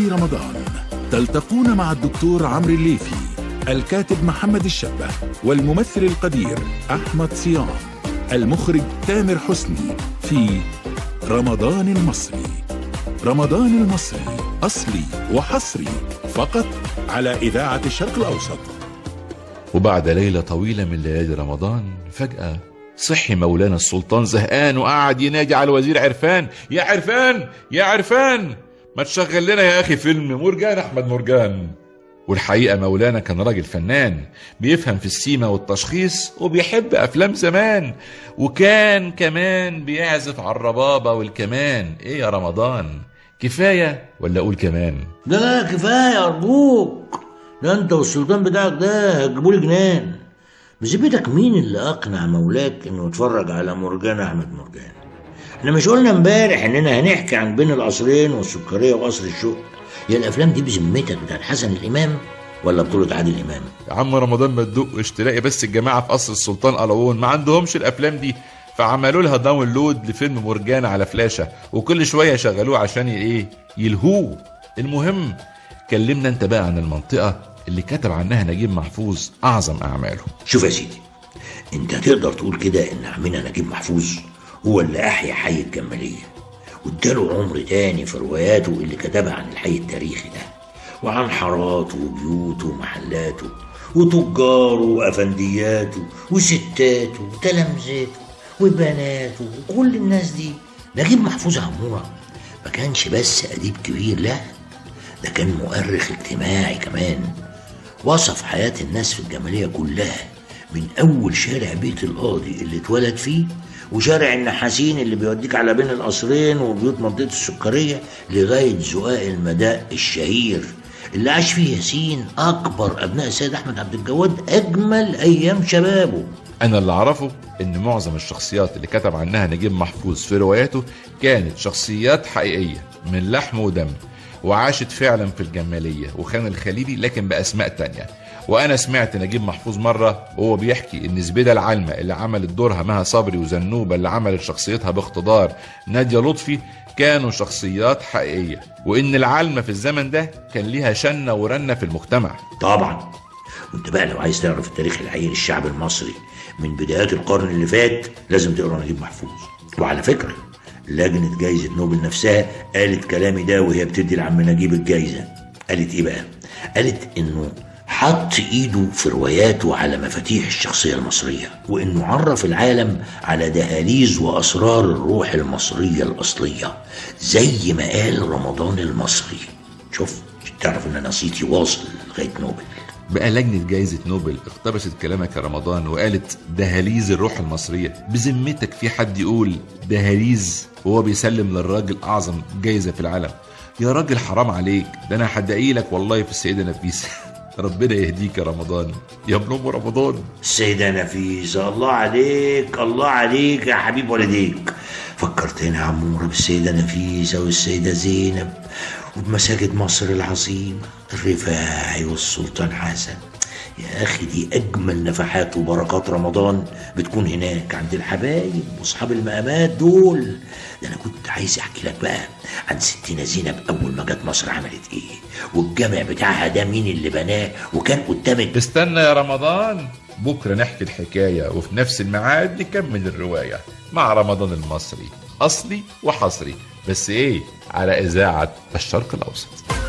رمضان تلتقون مع الدكتور عمرو الليثي الكاتب محمد الشبه والممثل القدير أحمد صيام المخرج تامر حسني في رمضان المصري رمضان المصري أصلي وحصري فقط على إذاعة الشرق الأوسط وبعد ليلة طويلة من ليالي رمضان فجأة صحي مولانا السلطان زهقان وقعد ينادي على الوزير عرفان يا عرفان يا عرفان ما تشغل لنا يا أخي فيلم مرجان أحمد مرجان والحقيقة مولانا كان راجل فنان بيفهم في السيما والتشخيص وبيحب أفلام زمان وكان كمان بيعزف على الربابة والكمان إيه يا رمضان كفاية ولا أقول كمان لا لا كفايه ارجوك ده انت والسلطان بتاعك ده هتجيبولي جنان بذمتك مين اللي اقنع مولاك انه يتفرج على مرجان احمد مرجان احنا مش قلنا امبارح اننا هنحكي عن بين القصرين والسكريه وقصر الشوق هي الافلام دي بذمتك بتاعت حسن الامام ولا بطوله عادل امام يا عم رمضان ما تدقش تلاقي بس الجماعة في قصر السلطان قلاوون ما عندهمش الأفلام دي فعملوا لها داونلود لفيلم مرجان على فلاشة وكل شوية يشغلوه عشان ي- ايه يلهوه المهم كلمنا انت بقى عن المنطقة اللي كتب عنها نجيب محفوظ أعظم أعماله شوف يا سيدي انت تقدر تقول كده ان عمنا نجيب محفوظ هو اللي احيا حي الجماليه واداله عمر تاني في رواياته اللي كتبها عن الحي التاريخي ده وعن حاراته وبيوته ومحلاته وتجاره وافندياته وستاته وتلامذته وبناته وكل الناس دي نجيب محفوظ عموره ما كانش بس اديب كبير لا ده كان مؤرخ اجتماعي كمان وصف حياة الناس في الجمالية كلها من أول شارع بيت القاضي اللي اتولد فيه وشارع النحاسين اللي بيوديك على بين القصرين وبيوت منطقة السكرية لغاية زقاق المداء الشهير اللي عاش فيه ياسين أكبر أبناء السيد أحمد عبد الجواد أجمل أيام شبابه أنا اللي أعرفه إن معظم الشخصيات اللي كتب عنها نجيب محفوظ في رواياته كانت شخصيات حقيقية من لحم ودم وعاشت فعلا في الجمالية وخان الخليلي لكن بأسماء تانية وأنا سمعت نجيب محفوظ مرة وهو بيحكي إن زبيدة العلمة اللي عملت دورها مها صبري وزنوبة اللي عملت شخصيتها باقتدار نادية لطفي كانوا شخصيات حقيقية وإن العلمة في الزمن ده كان ليها شنة ورنة في المجتمع طبعا وانت بقى لو عايز تعرف التاريخ الحقيقي للشعب المصري من بدايات القرن اللي فات لازم تقرا نجيب محفوظ وعلى فكره لجنه جايزه نوبل نفسها قالت كلامي ده وهي بتدي لعم نجيب الجايزه قالت ايه بقى قالت انه حط ايده في رواياته على مفاتيح الشخصيه المصريه وانه عرف العالم على دهاليز واسرار الروح المصريه الاصليه زي ما قال رمضان المصري شوف تعرف ان انا صيتي واصل لغايه نوبل بقى لجنة جايزة نوبل اقتبست كلامك يا رمضان وقالت دهاليز الروح المصرية بذمتك في حد يقول دهاليز وهو بيسلم للراجل أعظم جايزة في العالم يا راجل حرام عليك ده أنا هدعي لك والله في السيدة نفيسة ربنا يهديك يا رمضان يا ابن أم رمضان السيدة نفيسة الله عليك الله عليك يا حبيب والديك فكرتنا يا عمورة بالسيدة نفيسة والسيدة زينب وبمساجد مصر العظيمة الرفاعي والسلطان حسن يا أخي دي أجمل نفحات وبركات رمضان بتكون هناك عند الحبايب وأصحاب المقامات دول ده أنا كنت عايز أحكي لك بقى عن ستنا زينب أول ما جت مصر عملت إيه والجامع بتاعها ده مين اللي بناه وكان قدام الد- استنى يا رمضان بكرة نحكي الحكاية وفي نفس الميعاد نكمل الرواية مع رمضان المصري أصلي وحصري بس إيه على إذاعة الشرق الأوسط